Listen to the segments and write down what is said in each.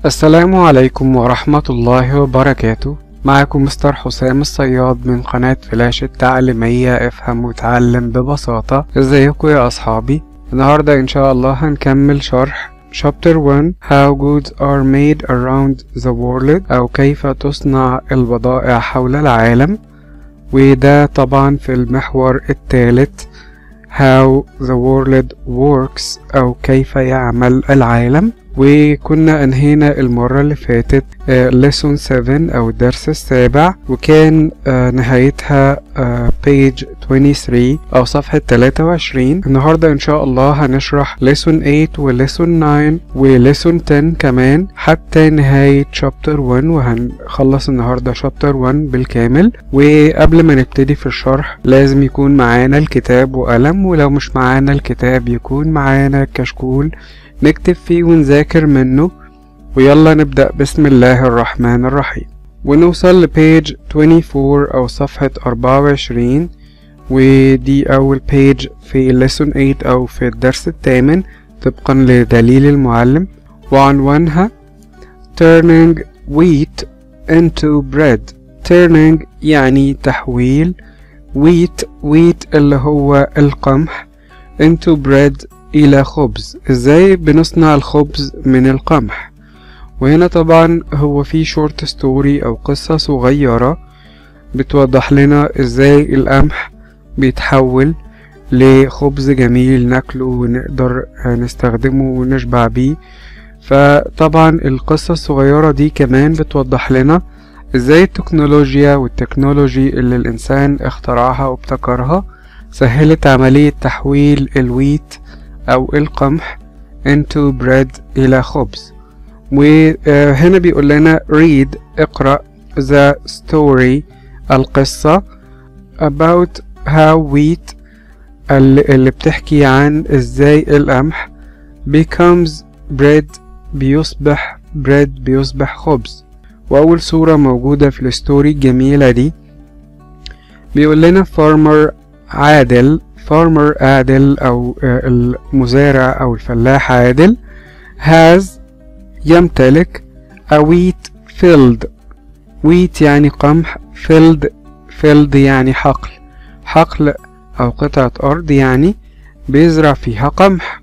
السلام عليكم ورحمة الله وبركاته معكم مستر حسام الصياد من قناة فلاش التعليمية افهم وتعلم ببساطة ازيكم يا اصحابي النهاردة ان شاء الله هنكمل شرح Chapter 1 How goods are made around the world أو كيف تصنع البضائع حول العالم وده طبعا في المحور الثالث How the world works أو كيف يعمل العالم وكنا أنهينا المرة اللي فاتت uh, lesson 7 أو الدرس السابع وكان uh, نهايتها uh, page 23 أو صفحة 23 النهاردة إن شاء الله هنشرح lesson 8 و lesson 9 و lesson 10 كمان حتى نهاية chapter 1 وهنخلص النهاردة chapter 1 بالكامل وقبل ما نبتدي في الشرح لازم يكون معانا الكتاب وقلم ولو مش معانا الكتاب يكون معانا كشكول نكتب فيه ونذاكر منه ويلا نبدأ بسم الله الرحمن الرحيم ونوصل لبيج 24 أو صفحة 24 ودي أول بيج في lesson 8 أو في الدرس الثامن طبقا لدليل المعلم وعنوانها turning wheat into bread turning يعني تحويل wheat wheat اللي هو القمح into bread إلى خبز إزاي بنصنع الخبز من القمح وهنا طبعا هو في شورت ستوري أو قصة صغيرة بتوضح لنا إزاي القمح بيتحول لخبز جميل ناكله ونقدر نستخدمه ونشبع بيه فطبعا القصة الصغيرة دي كمان بتوضح لنا ازاي التكنولوجيا والتكنولوجي اللي الإنسان اخترعها وابتكرها سهلت عملية تحويل الويت أو القمح into bread إلى خبز وهنا بيقول لنا read اقرأ the story القصة about how wheat اللي بتحكي عن ازاي القمح becomes bread بيصبح bread بيصبح خبز وأول صورة موجودة في الستوري الجميلة دي بيقول لنا farmer عادل farmer عادل أو المزارع أو الفلاح عادل has يمتلك a wheat field wheat يعني قمح field field يعني حقل حقل أو قطعة أرض يعني بيزرع فيها قمح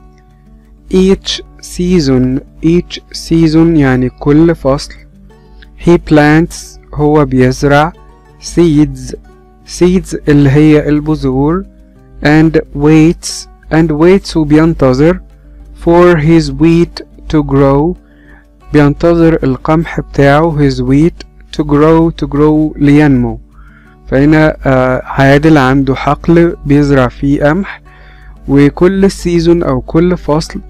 each season each season يعني كل فصل he plants هو بيزرع seeds seeds اللي هي البذور and waits and waits وبينتظر for his wheat to grow بينتظر القمح بتاعه his wheat to grow to grow لينمو فهنا آه عادل عنده حقل بيزرع فيه قمح وكل سيزون أو كل فصل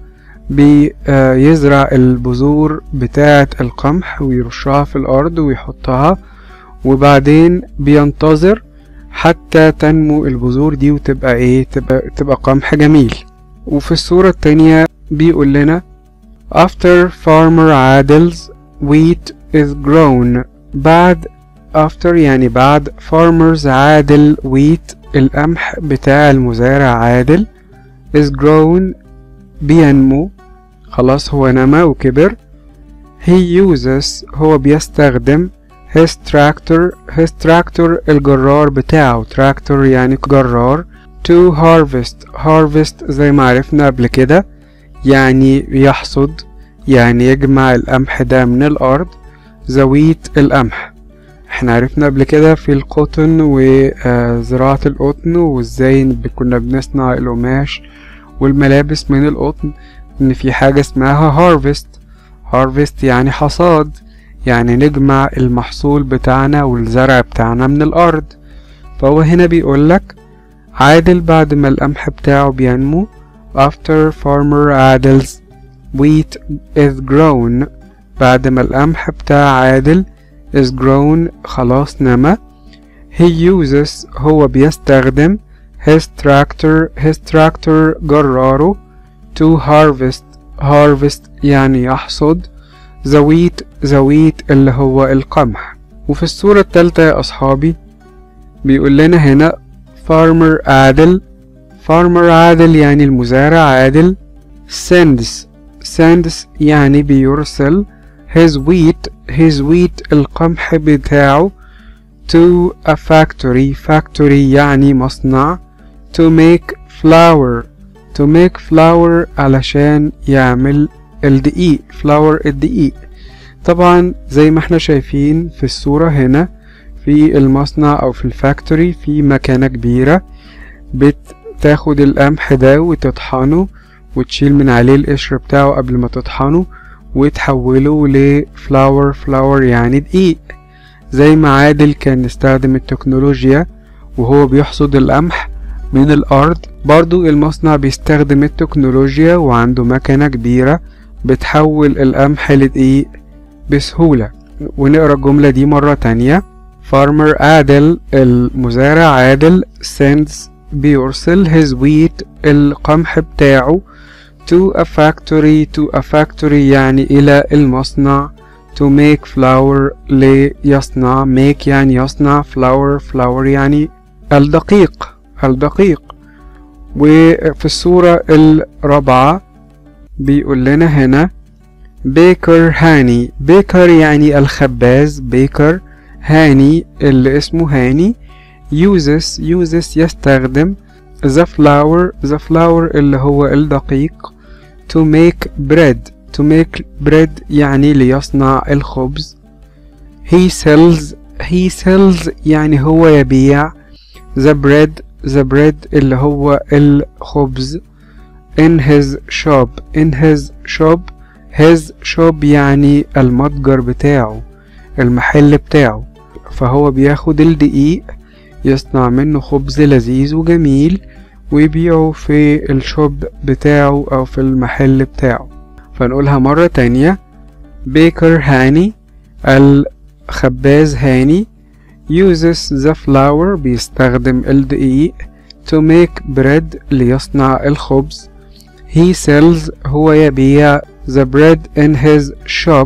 بيزرع البذور بتاعة القمح ويرشها في الأرض ويحطها وبعدين بينتظر حتى تنمو البذور دي وتبقى ايه تبقى, تبقى قمح جميل وفي الصورة التانية بيقول لنا after farmer عادل's wheat is grown بعد after يعني بعد farmers عادل wheat القمح بتاع المزارع عادل is grown بينمو خلاص هو نما وكبر he uses هو بيستخدم his tractor his tractor الجرار بتاعه tractor يعني جرار to harvest harvest زي ما عرفنا قبل كده يعني يحصد يعني يجمع القمح ده من الأرض زويت القمح احنا عرفنا قبل كده في القطن وزراعة القطن وازاي كنا بنصنع القماش والملابس من القطن ان في حاجة اسمها harvest harvest يعني حصاد يعني نجمع المحصول بتاعنا والزرع بتاعنا من الأرض فهو هنا بيقولك عادل بعد ما القمح بتاعه بينمو after farmer عادل's wheat is grown بعد ما القمح بتاع عادل is grown خلاص نما he uses هو بيستخدم his tractor his tractor جراره to harvest harvest يعني يحصد زويت زويت اللي هو القمح وفي الصورة التالتة يا أصحابي بيقول لنا هنا farmer عادل farmer عادل يعني المزارع عادل sends sends يعني بيرسل his wheat his wheat القمح بتاعه to a factory factory يعني مصنع to make flour to make flour علشان يعمل الدقيق flour الدقيق طبعا زي ما احنا شايفين في الصورة هنا في المصنع او في الفاكتوري في مكانة كبيرة بتاخد القمح ده وتطحنه وتشيل من عليه القشر بتاعه قبل ما تطحنه وتحوله لفلاور فلاور يعني دقيق زي ما عادل كان استخدم التكنولوجيا وهو بيحصد القمح من الأرض برضو المصنع بيستخدم التكنولوجيا وعنده مكنة كبيرة بتحول القمح لدقيق بسهولة ونقرا الجملة دي مرة تانية فارمر عادل المزارع عادل sends بيرسل his wheat القمح بتاعه to a factory to a factory يعني إلى المصنع to make flour ليصنع make يعني يصنع flour flour يعني الدقيق الدقيق وفي الصورة الرابعة بيقول لنا هنا بيكر هاني بيكر يعني الخباز بيكر هاني اللي اسمه هاني uses uses يستخدم the flour the flour اللي هو الدقيق to make bread to make bread يعني ليصنع الخبز he sells he sells يعني هو يبيع the bread the bread اللي هو الخبز in his shop in his shop his shop يعني المتجر بتاعه المحل بتاعه فهو بياخد الدقيق يصنع منه خبز لذيذ وجميل ويبيعه في الشوب بتاعه أو في المحل بتاعه فنقولها مرة تانية بيكر هاني الخباز هاني uses the flour بيستخدم الدقيق to make bread ليصنع الخبز he sells هو يبيع the bread in his shop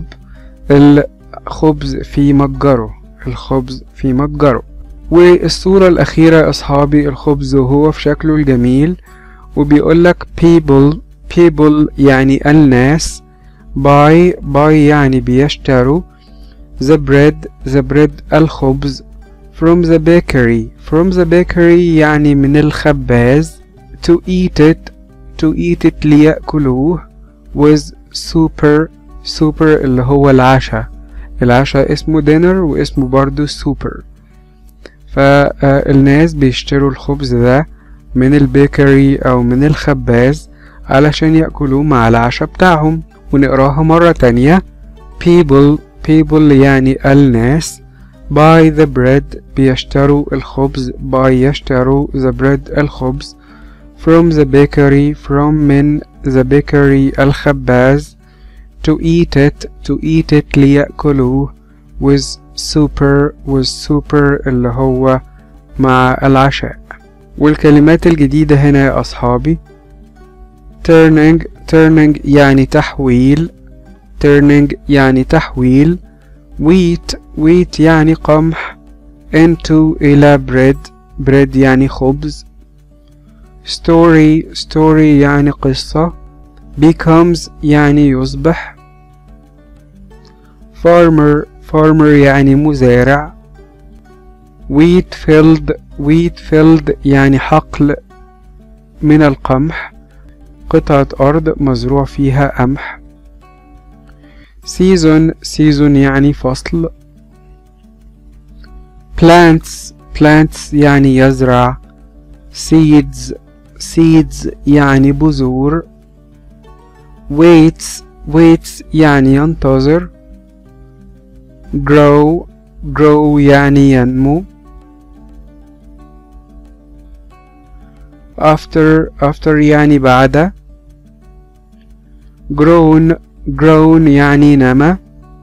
الخبز في متجره الخبز في متجره والصورة الأخيرة يا أصحابي الخبز وهو في شكله الجميل وبيقولك people people يعني الناس buy buy يعني بيشتروا the bread the bread الخبز from the bakery from the bakery يعني من الخباز to eat it to eat it ليأكلوه with super super اللي هو العشاء العشاء اسمه dinner واسمه برضو super فالناس بيشتروا الخبز ده من البيكري أو من الخباز علشان يأكلوه مع العشاء بتاعهم ونقراها مرة تانية people people يعني الناس buy the bread بيشتروا الخبز buy يشتروا the bread الخبز from the bakery from من the bakery الخباز to eat it to eat it ليأكلوه with super with super اللي هو مع العشاء والكلمات الجديدة هنا يا أصحابي turning turning يعني تحويل turning يعني تحويل wheat wheat يعني قمح into إلى bread bread يعني خبز story story يعني قصة becomes يعني يصبح farmer farmer يعني مزارع wheat field wheat field يعني حقل من القمح قطعة أرض مزروع فيها قمح season season يعني فصل plants plants يعني يزرع seeds seeds يعني بذور waits waits يعني ينتظر grow grow يعني ينمو after after يعني بعد grown grown يعني نما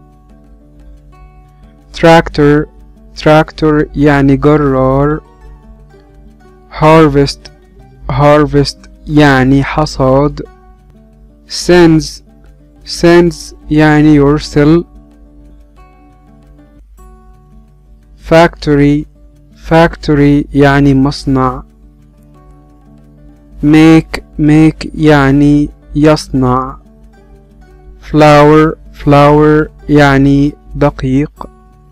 tractor tractor يعني جرار harvest harvest يعني حصاد sends sends يعني يرسل factory factory يعني مصنع make make يعني يصنع flour flour يعني دقيق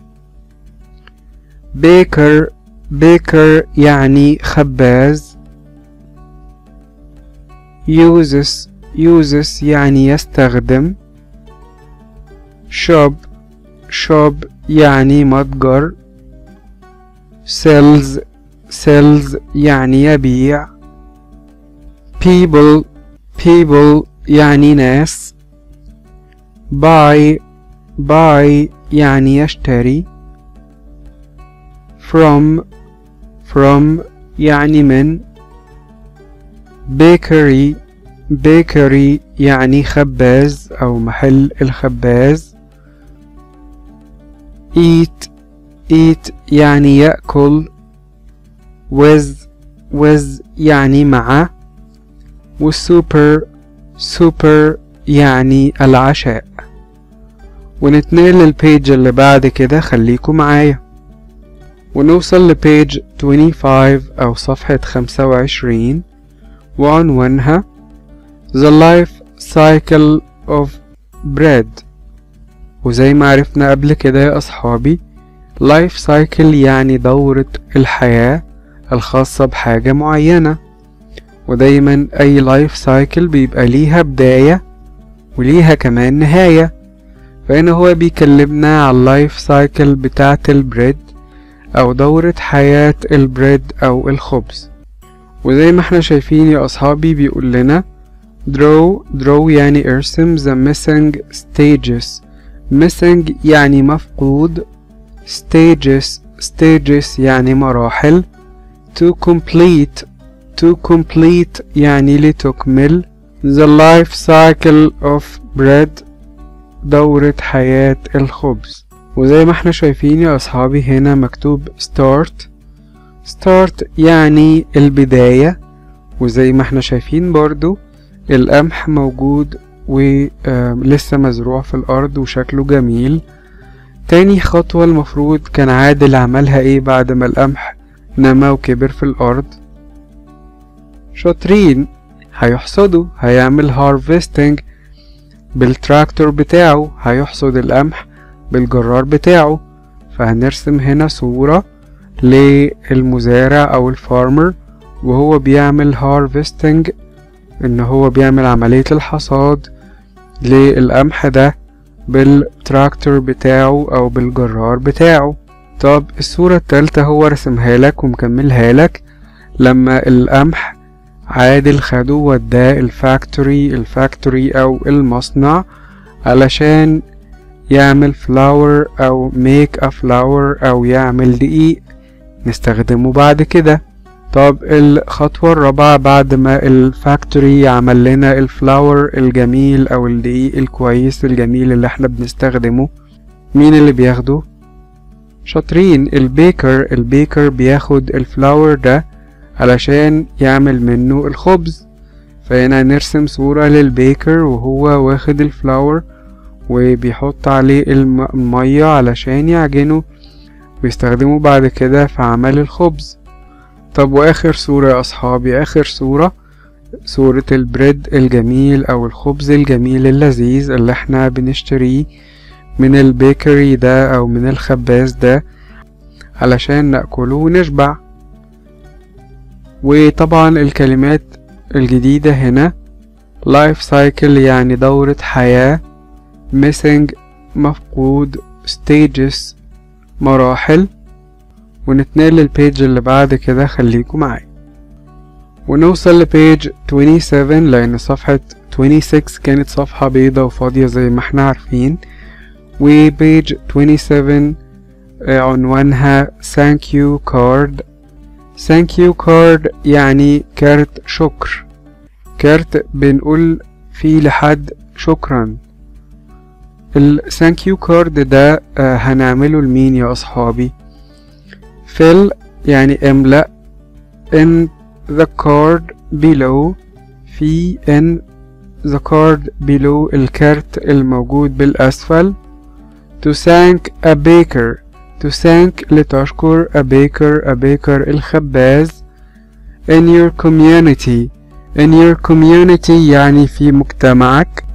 baker baker يعني خباز uses uses يعني يستخدم shop shop يعني متجر sells sells يعني يبيع people people يعني ناس buy buy يعني يشتري from from يعني من bakery bakery يعني خباز أو محل الخباز eat eat يعني يأكل with with يعني مع والسوبر سوبر يعني العشاء ونتنقل للبيج اللي بعد كده خليكم معايا ونوصل لبيج 25 أو صفحة 25 وعنوانها The Life Cycle of Bread وزي ما عرفنا قبل كده يا أصحابي Life Cycle يعني دورة الحياة الخاصة بحاجة معينة ودايما أي لايف سايكل بيبقى ليها بداية وليها كمان نهاية فهنا هو بيكلمنا على اللايف سايكل بتاعة البريد أو دورة حياة البريد أو الخبز وزي ما احنا شايفين يا أصحابي بيقول لنا draw draw يعني ارسم the missing stages missing يعني مفقود stages stages يعني مراحل to complete to complete يعني لتكمل the life cycle of bread دورة حياة الخبز وزي ما احنا شايفين يا أصحابي هنا مكتوب start start يعني البداية وزي ما احنا شايفين برضو القمح موجود ولسه مزروع في الأرض وشكله جميل تاني خطوة المفروض كان عادل عملها ايه بعد ما القمح نما وكبر في الأرض شاطرين هيحصدوا هيعمل هارفستنج بالتراكتور بتاعه هيحصد القمح بالجرار بتاعه فهنرسم هنا صورة للمزارع أو الفارمر وهو بيعمل هارفستنج إن هو بيعمل عملية الحصاد للقمح ده بالتراكتور بتاعه أو بالجرار بتاعه طب الصورة التالتة هو رسمها لك ومكملها لك لما القمح عادل خده وداه الفاكتوري الفاكتوري أو المصنع علشان يعمل فلاور أو ميك ا فلاور أو يعمل دقيق نستخدمه بعد كده طب الخطوة الرابعة بعد ما الفاكتوري عمل لنا الفلاور الجميل أو الدقيق الكويس الجميل اللي احنا بنستخدمه مين اللي بياخده؟ شاطرين البيكر البيكر بياخد الفلاور ده علشان يعمل منه الخبز فهنا نرسم صورة للبيكر وهو واخد الفلاور وبيحط عليه المية علشان يعجنه ويستخدمه بعد كده في عمل الخبز طب واخر صورة يا اصحابي اخر صورة صورة البريد الجميل او الخبز الجميل اللذيذ اللي احنا بنشتريه من البيكري ده او من الخباز ده علشان ناكله ونشبع وطبعا الكلمات الجديدة هنا life cycle يعني دورة حياة missing مفقود stages مراحل ونتنقل للبيج اللي بعد كده خليكم معايا ونوصل لبيج 27 لأن صفحة 26 كانت صفحة بيضة وفاضية زي ما احنا عارفين وبيج 27 عنوانها thank you card thank you card يعني كارت شكر كارت بنقول فيه لحد شكرا ال thank you card ده آه هنعمله لمين يا أصحابي fill يعني املأ in the card below في in the card below الكارت الموجود بالأسفل to thank a baker to thank لتشكر a baker a baker الخباز in your community in your community يعني في مجتمعك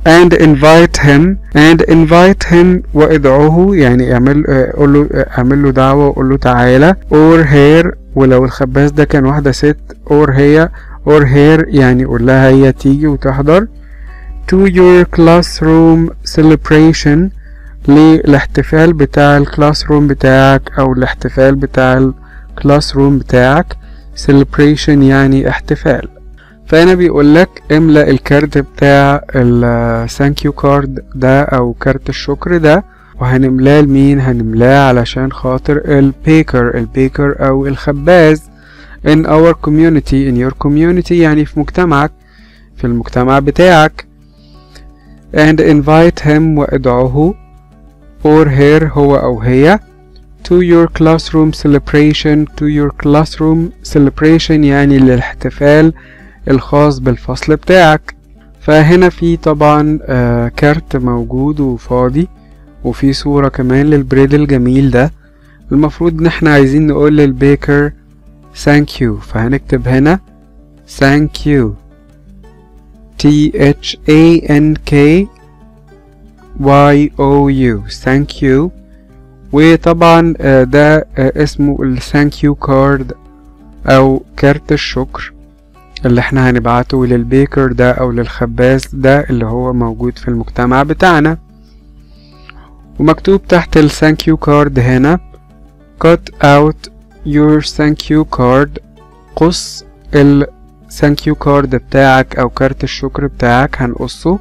and invite him and invite him وادعوه يعني اعمل آه، قول له آه، اعمل له دعوة وقول له تعالى or her ولو الخباز ده كان واحدة ست or هي or her يعني قول لها هي تيجي وتحضر to your classroom celebration للاحتفال بتاع الكلاس روم بتاعك او الاحتفال بتاع الكلاس روم بتاعك celebration يعني احتفال فهنا بيقول لك املأ الكارت بتاع ال thank you card ده او كارت الشكر ده وهنملاه لمين هنملاه علشان خاطر البيكر البيكر او الخباز in our community in your community يعني في مجتمعك في المجتمع بتاعك and invite him وادعوه or her هو أو هي to your classroom celebration to your classroom celebration يعني للاحتفال الخاص بالفصل بتاعك فهنا في طبعا آه كارت موجود وفاضي وفي صورة كمان للبريد الجميل ده المفروض ان احنا عايزين نقول للبيكر thank you فهنكتب هنا thank you T H A N K Y O U thank you وطبعا آه، ده آه، اسمه ال thank you card أو كارت الشكر اللي احنا هنبعته للبيكر ده أو للخباز ده اللي هو موجود في المجتمع بتاعنا ومكتوب تحت ال thank you card هنا cut out your thank you card قص ال thank you card بتاعك أو كارت الشكر بتاعك هنقصه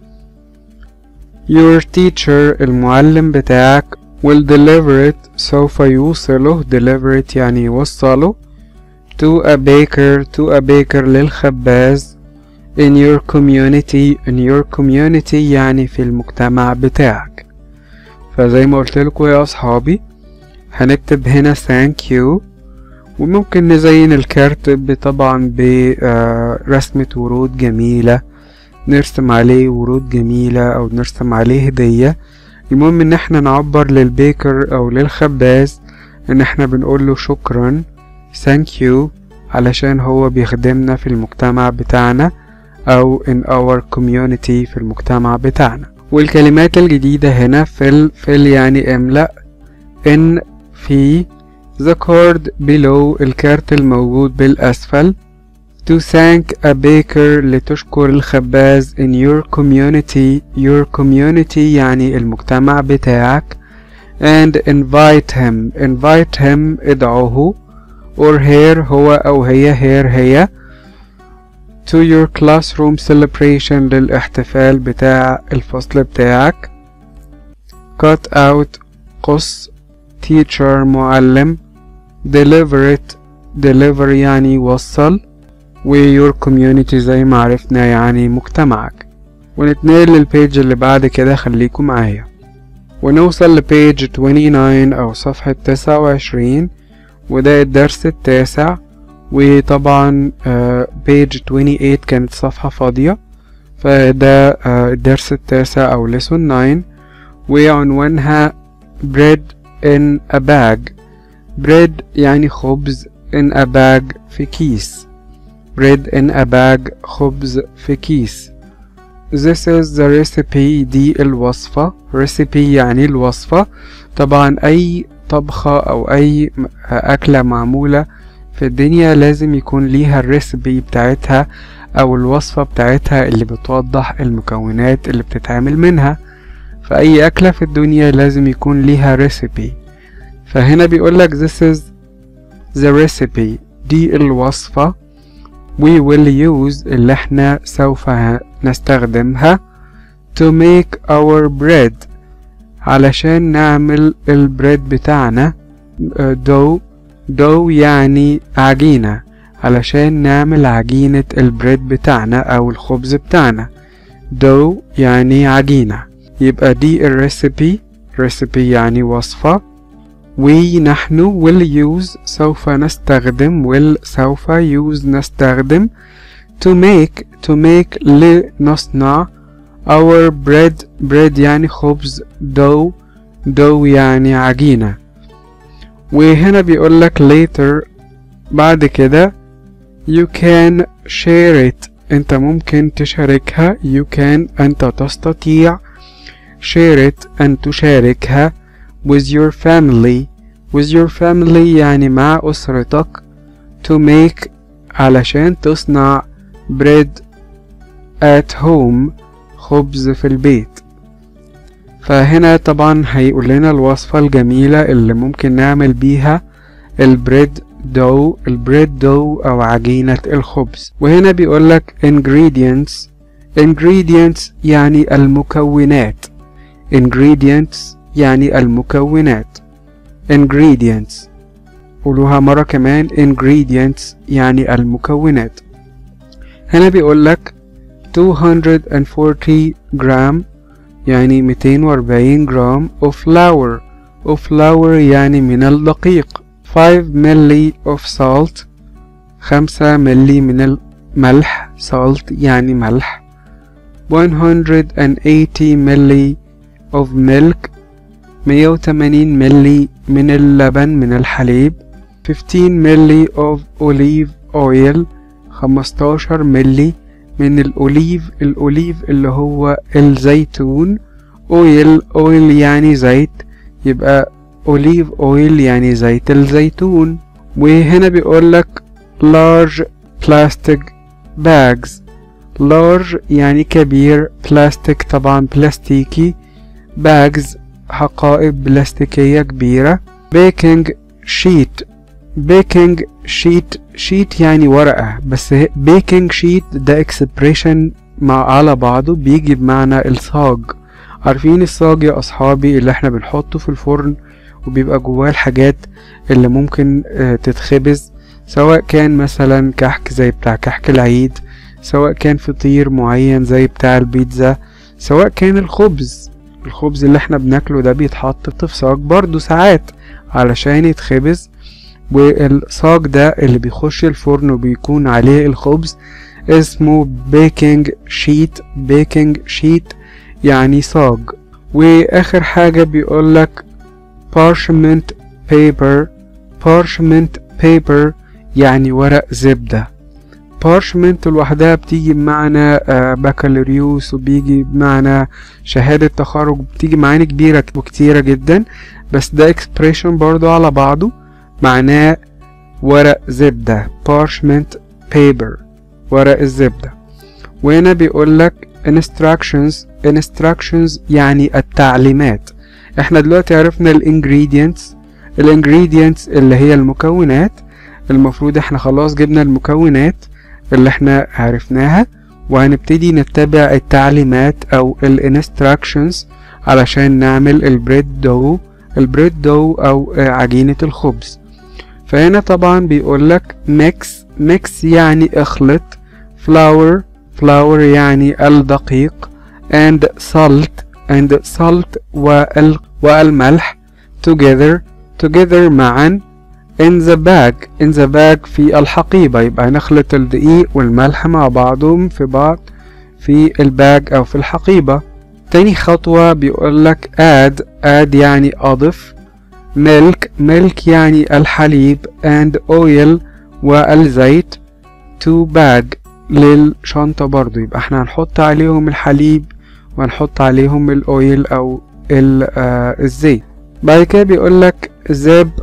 Your teacher المعلم بتاعك will deliver it سوف يوصله deliver it يعني يوصله to a baker to a baker للخباز in your community in your community يعني في المجتمع بتاعك فزي ما قلت لكم يا أصحابي هنكتب هنا thank you وممكن نزين الكارت طبعا برسمة ورود جميلة نرسم عليه ورود جميلة أو نرسم عليه هدية المهم إن احنا نعبر للبيكر أو للخباز إن احنا بنقول له شكرا thank you علشان هو بيخدمنا في المجتمع بتاعنا أو in our community في المجتمع بتاعنا والكلمات الجديدة هنا fill fill يعني املأ in في the card below الكارت الموجود بالأسفل to thank a baker لتشكر الخباز in your community your community يعني المجتمع بتاعك and invite him invite him ادعوه or her هو أو هي her هي to your classroom celebration للاحتفال بتاع الفصل بتاعك cut out قص teacher معلم deliver it deliver يعني وصل و your community زي ما عرفنا يعني مجتمعك ونتنقل للبيج اللي بعد كده خليكم معايا ونوصل لبيج 29 أو صفحة 29 وده الدرس التاسع وطبعا بيج 28 كانت صفحة فاضية فده آه، الدرس التاسع أو lesson 9 وعنوانها bread in a bag bread يعني خبز in a bag في كيس bread in a bag خبز في كيس This is the recipe دي الوصفة recipe يعني الوصفة طبعا أي طبخة أو أي م- أكلة معمولة في الدنيا لازم يكون ليها الريسبي بتاعتها أو الوصفة بتاعتها اللي بتوضح المكونات اللي بتتعمل منها فأي أكلة في الدنيا لازم يكون ليها ريسبي فهنا بيقولك this is the recipe دي الوصفة we will use اللي احنا سوف نستخدمها to make our bread علشان نعمل البريد بتاعنا دو دو يعني عجينة علشان نعمل عجينة البريد بتاعنا أو الخبز بتاعنا دو يعني عجينة يبقى دي الريسبي ريسبي يعني وصفة we نحن will use سوف نستخدم will سوف use نستخدم to make to make لنصنع our bread bread يعني خبز dough dough يعني عجينة وهنا بيقولك later بعد كده you can share it انت ممكن تشاركها you can انت تستطيع share it ان تشاركها with your family with your family يعني مع أسرتك to make علشان تصنع bread at home خبز في البيت فهنا طبعا هيقول لنا الوصفة الجميلة اللي ممكن نعمل بيها البريد دو البريد دو أو عجينة الخبز وهنا بيقولك ingredients ingredients يعني المكونات ingredients يعني المكونات ingredients قولوها مرة كمان ingredients يعني المكونات هنا بيقولك 240 جرام يعني 240 جرام of flour of flour يعني من الدقيق 5 ملي of salt 5 ملي من الملح salt يعني ملح 180 ملي of milk 180 ملي من اللبن من الحليب 15 ملي of olive oil 15 ملي من الأوليف الأوليف اللي هو الزيتون اويل اويل يعني زيت يبقى اوليف اويل يعني زيت الزيتون وهنا بيقولك large plastic bags large يعني كبير بلاستيك طبعا بلاستيكي bags حقائب بلاستيكية كبيرة baking sheet baking sheet sheet يعني ورقة بس baking sheet ده expression مع على بعضه بيجي بمعنى الصاج عارفين الصاج يا أصحابي اللي احنا بنحطه في الفرن وبيبقى جواه الحاجات اللي ممكن اه تتخبز سواء كان مثلا كحك زي بتاع كحك العيد سواء كان فطير معين زي بتاع البيتزا سواء كان الخبز الخبز اللي احنا بناكله ده بيتحط في صاج برضه ساعات علشان يتخبز والصاج ده اللي بيخش الفرن وبيكون عليه الخبز اسمه بيكنج شيت بيكنج شيت يعني صاج واخر حاجة بيقولك parchment paper parchment paper يعني ورق زبدة parchment لوحدها بتيجي بمعنى بكالوريوس وبيجي بمعنى شهادة تخرج بتيجي معاني كبيرة وكتيرة جدا بس ده expression برضو على بعضه معناه ورق زبدة parchment paper ورق الزبدة وهنا بيقولك instructions instructions يعني التعليمات احنا دلوقتي عرفنا الانجريدينتس الانجريدينتس اللي هي المكونات المفروض احنا خلاص جبنا المكونات اللي احنا عرفناها وهنبتدي نتبع التعليمات او الانستراكشنز علشان نعمل البريد دو البريد دو او عجينة الخبز فهنا طبعا بيقولك ميكس ميكس يعني اخلط flour flour يعني الدقيق and salt and salt وال والملح together together معا in the bag in the bag في الحقيبة يبقى نخلط الدقيق والملح مع بعضهم في بعض في الباج أو في الحقيبة تاني خطوة بيقولك add add يعني أضف milk milk يعني الحليب and oil والزيت to bag للشنطة برضو يبقى احنا هنحط عليهم الحليب وهنحط عليهم الاويل او آه الزيت بعد كده بيقولك zip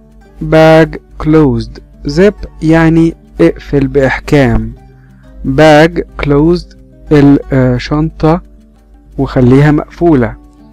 bag closed zip يعني اقفل بإحكام bag closed الشنطة وخليها مقفولة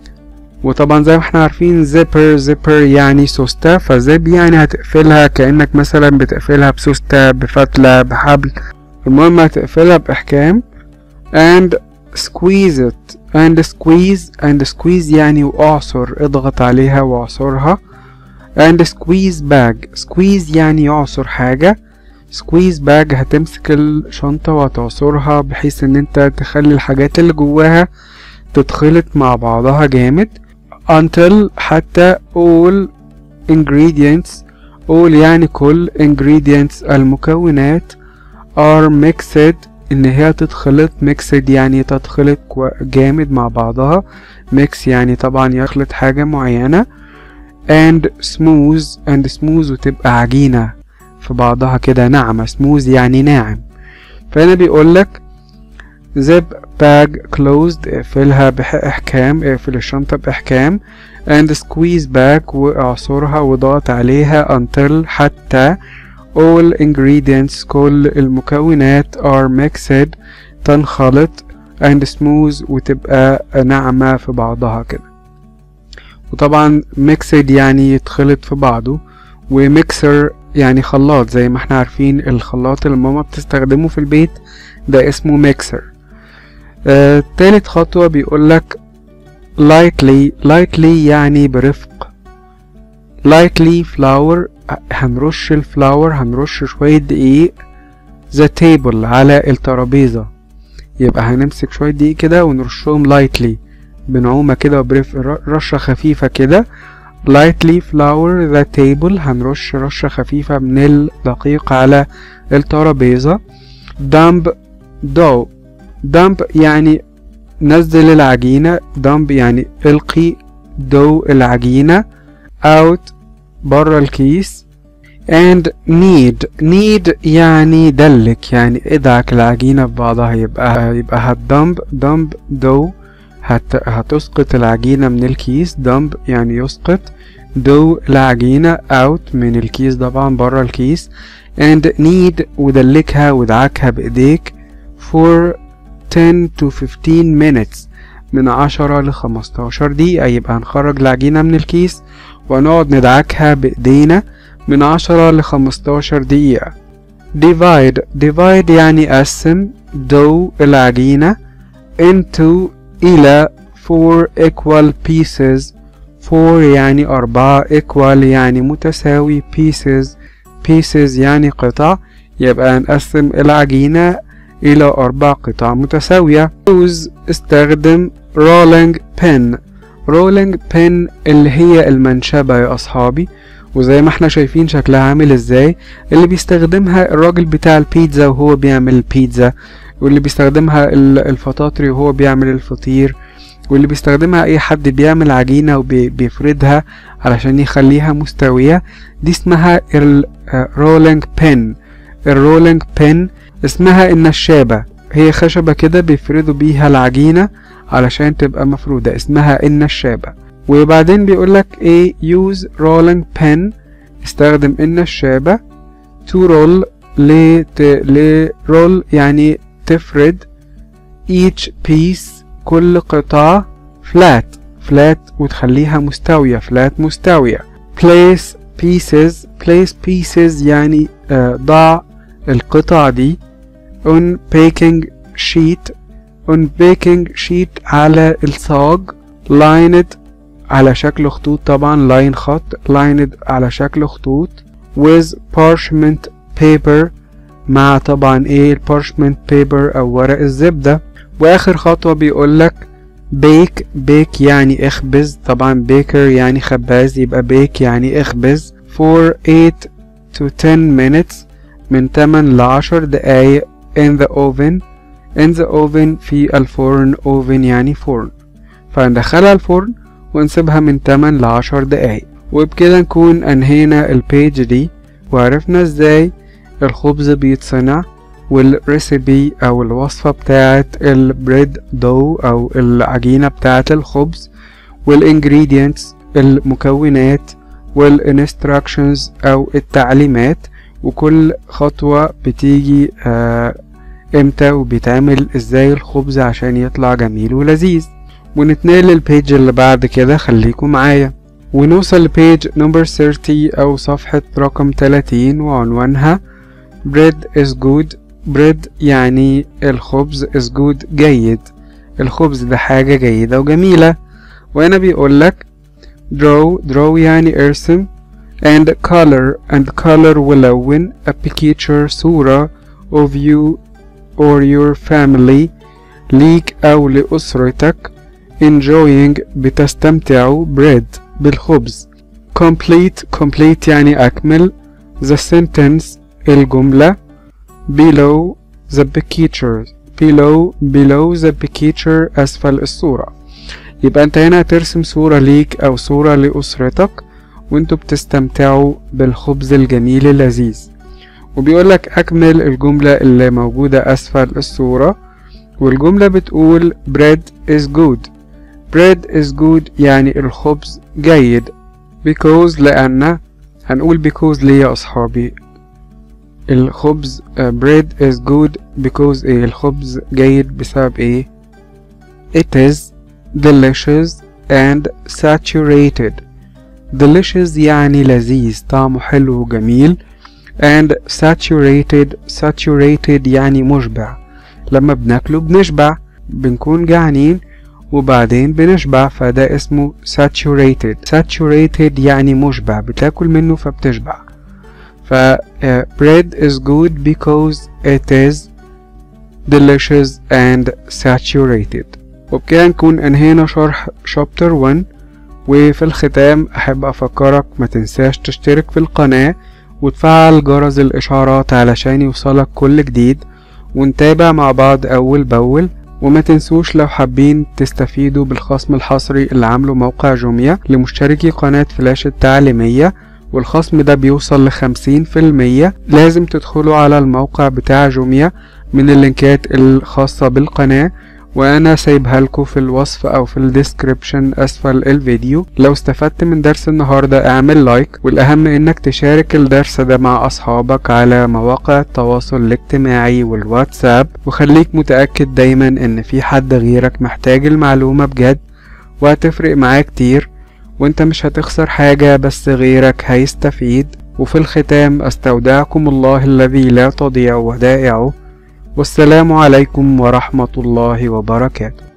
وطبعا زي ما احنا عارفين زيبر زيبر يعني سوستة فزيب يعني هتقفلها كأنك مثلا بتقفلها بسوستة بفتلة بحبل المهم هتقفلها بإحكام and squeeze it and squeeze and squeeze يعني واعصر اضغط عليها واعصرها and squeeze bag squeeze يعني يعصر حاجة squeeze bag هتمسك الشنطة وهتعصرها بحيث ان انت تخلي الحاجات اللي جواها تتخلط مع بعضها جامد until حتى all ingredients all يعني كل ingredients المكونات are mixed ان هي تتخلط mixed يعني تتخلط جامد مع بعضها mix يعني طبعا يخلط حاجة معينة and smooth and smooth وتبقى عجينة في بعضها كده ناعمة smooth يعني ناعم فهنا بيقولك zip bag closed اقفلها بإحكام اقفل الشنطة بإحكام and squeeze back واعصرها وضغط عليها until حتى all ingredients كل المكونات are mixed تنخلط and smooth وتبقى ناعمة في بعضها كده وطبعا mixed يعني يتخلط في بعضه وميكسر يعني خلاط زي ما احنا عارفين الخلاط اللي ماما بتستخدمه في البيت ده اسمه ميكسر آه تالت خطوة بيقولك lightly lightly يعني برفق lightly flour هنرش الفلاور هنرش شوية دقيق the table على الترابيزة يبقى هنمسك شوية دقيق كده ونرشهم lightly بنعومة كده وبرفق رشة خفيفة كده lightly flour the table هنرش رشة خفيفة من الدقيق على الترابيزة dump dough dump يعني نزل العجينة dump يعني القي dough العجينة out برا الكيس and knead knead يعني دلك يعني ادعك العجينة في بعضها يبقى يبقى هتدمب دمب dough هت... هتسقط العجينة من الكيس دمب يعني يسقط دو العجينة out من الكيس طبعا برا الكيس and knead ودلكها ودعكها بإيديك for 10 to 15 minutes من عشرة لخمستاشر دقيقة يبقى هنخرج العجينة من الكيس ونقعد ندعكها بإيدينا من عشرة لخمستاشر دقيقة divide divide يعني قسم dough العجينة into إلى four equal pieces four يعني أربعة equal يعني متساوي pieces pieces يعني قطع يبقى نقسم العجينة إلى أربع قطع متساوية use استخدم rolling pin rolling pin اللي هي المنشبة يا أصحابي وزي ما احنا شايفين شكلها عامل ازاي اللي بيستخدمها الراجل بتاع البيتزا وهو بيعمل البيتزا واللي بيستخدمها الفطاطري وهو بيعمل الفطير واللي بيستخدمها اي حد بيعمل عجينة وبيفردها علشان يخليها مستوية دي اسمها الرولينج بين الرولينج بين اسمها النشابة هي خشبة كده بيفردوا بيها العجينة علشان تبقى مفرودة اسمها النشابة وبعدين بيقولك ايه use rolling pin استخدم النشابة to roll ل ل roll يعني تفرد each piece كل قطعة flat flat وتخليها مستوية flat مستوية place pieces place pieces يعني آه ضع القطع دي on baking sheet on baking sheet على الصاج lined على شكل خطوط طبعا line خط lined على شكل خطوط with parchment paper مع طبعا ايه parchment paper او ورق الزبدة واخر خطوة بيقولك bake bake يعني اخبز طبعا baker يعني خباز يبقى bake يعني اخبز for 8 to 10 minutes من 8 ل 10 دقايق in the oven in the oven في الفرن oven يعني فرن فندخلها الفرن ونسيبها من 8 ل 10 دقايق وبكده نكون انهينا البيج دي وعرفنا ازاي الخبز بيتصنع والريسيبي او الوصفة بتاعت البريد دو او العجينة بتاعت الخبز والانجريدينتس المكونات والانستراكشنز او التعليمات وكل خطوة بتيجي آه امتى وبيتعمل ازاي الخبز عشان يطلع جميل ولذيذ ونتنقل للبيج اللي بعد كده خليكم معايا ونوصل لبيج نمبر 30 او صفحة رقم 30 وعنوانها bread is good bread يعني الخبز is good جيد الخبز ده حاجة جيدة وجميلة وهنا بيقولك draw draw يعني ارسم and color and color ولون a picture صورة of you or your family ليك أو لأسرتك enjoying بتستمتعوا bread بالخبز complete complete يعني أكمل the sentence الجملة below the picture below below the picture أسفل الصورة يبقى أنت هنا هترسم صورة ليك أو صورة لأسرتك وانتوا بتستمتعوا بالخبز الجميل اللذيذ وبيقولك أكمل الجملة اللي موجودة أسفل الصورة والجملة بتقول bread is good bread is good يعني الخبز جيد because لأن هنقول because ليه يا أصحابي الخبز uh, bread is good because ايه الخبز جيد بسبب ايه it is delicious and saturated delicious يعني لذيذ طعمه حلو وجميل and saturated saturated يعني مشبع لما بناكله بنشبع بنكون جعانين وبعدين بنشبع فده اسمه saturated saturated يعني مشبع بتاكل منه فبتشبع ف uh, bread is good because it is delicious and saturated وبكده نكون انهينا شرح chapter 1 وفي الختام احب افكرك ما تنساش تشترك في القناة وتفعل جرس الاشعارات علشان يوصلك كل جديد ونتابع مع بعض اول باول وما تنسوش لو حابين تستفيدوا بالخصم الحصري اللي عامله موقع جوميا لمشتركي قناة فلاش التعليمية والخصم ده بيوصل لخمسين في المية لازم تدخلوا على الموقع بتاع جوميا من اللينكات الخاصة بالقناة وانا سايبها لكم في الوصف او في الديسكريبشن اسفل الفيديو لو استفدت من درس النهاردة اعمل لايك والاهم انك تشارك الدرس ده مع اصحابك على مواقع التواصل الاجتماعي والواتساب وخليك متأكد دايما ان في حد غيرك محتاج المعلومة بجد وهتفرق معاه كتير وانت مش هتخسر حاجة بس غيرك هيستفيد وفي الختام استودعكم الله الذي لا تضيع ودائعه والسلام عليكم ورحمة الله وبركاته